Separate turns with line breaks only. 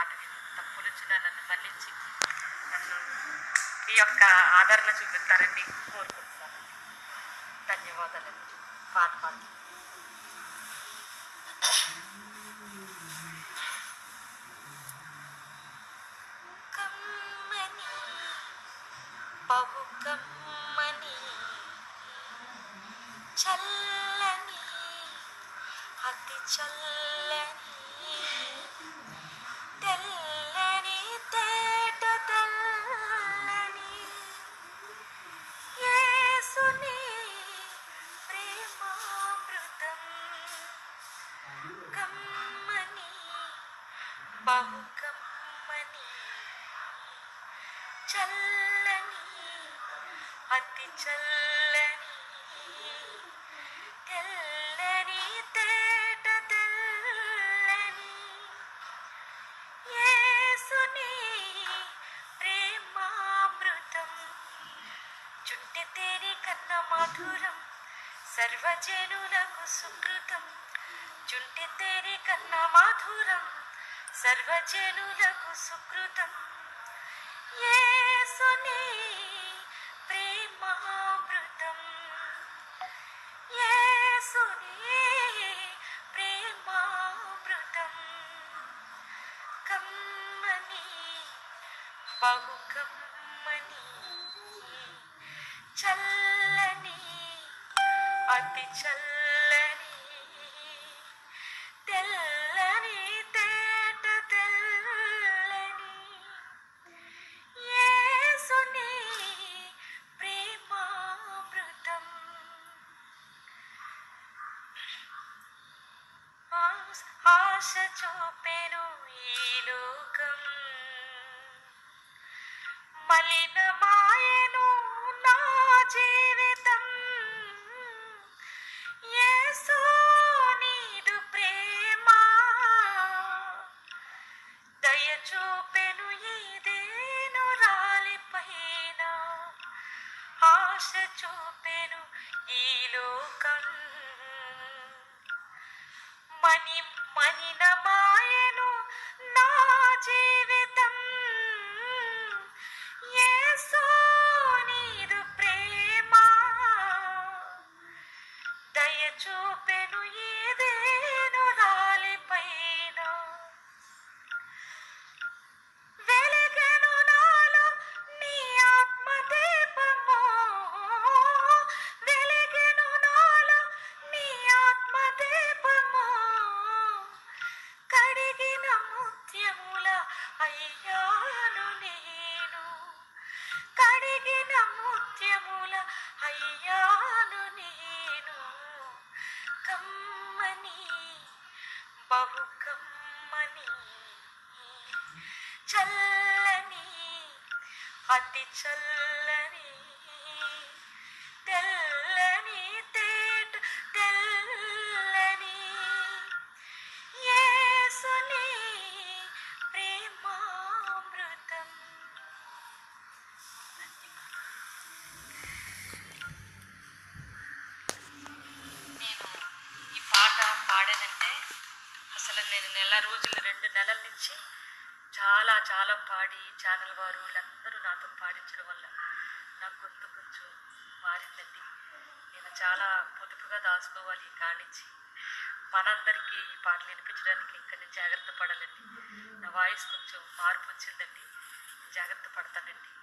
పాట విని తప్పులు వచ్చినా నన్ను మన్నించి నన్ను మీ యొక్క ఆదరణ చూపిస్తారని కోరుకుంటున్నాను ధన్యవాదాలండి పాట పాడు
కమ్మని బహు కమ్మని చల్లని అతి చల్లని తెల్లని తేట తెల్లని యేసుని ప్రేమామృతం కమ్మని బహు కమ్మని చల్లని అతి చల్లని తెల్లని తేట తెల్లని యేసుని ప్రేమామృతం చుట్టి తేరి కన్న మధురం సర్వజనులకు సుకృతం చుంటి తేరి కన్న మధురం సర్వజనులకు సుకృతం యేసుని ప్రేమామృతం యేసుని ప్రేమామృతం కమ్మని బహు కమ్మని చల్లని అతి చల్లని తెల్లని తేట తెల్లని యేసుని ప్రేమామృతం ఆశ- ఆశ చూపెను ఈ లోకం మలినమాయను నా జీవితం యేసు నీదు ప్రేమ దయ చూపెను ఇదేను రాలిపైన ఆశ చూపెను ఈ లోకం మణి మణినమాయను నా జీవితం యేసు నీదు ప్రేమ దయ చూపెను ఏదేను రాలిపైన వెలిగెను నాలో నీ ఆత్మ దీపము వెలిగెను నాలో నీ ఆత్మ దీపము కడిగిన ముత్యముల అయ్యాను నేను కడిగిన ముత్యముల అయ్యాను నేను కమ్మని బహు కమ్మని చల్లని అతి చల్లని తెల్లని తేట తెల్లని యేసుని ప్రేమామృతం
నేను ఈ పాట పాడానంటే అసలు నేను నెల రోజులు రెండు నెలల నుంచి చాలా చాలా పాడి ఛానల్ వారు వీళ్ళందరూ నాతో పాడించడం వల్ల నా గొంతు కొంచెం మారిందండి నేను చాలా పొదుపుగా దాచుకోవాలి కానిచ్చి మనందరికీ ఈ పాటలు వినిపించడానికి ఇంకా నేను జాగ్రత్త పడాలండి నా వాయిస్ కొంచెం మార్పు వచ్చిందండి జాగ్రత్త పడతానండి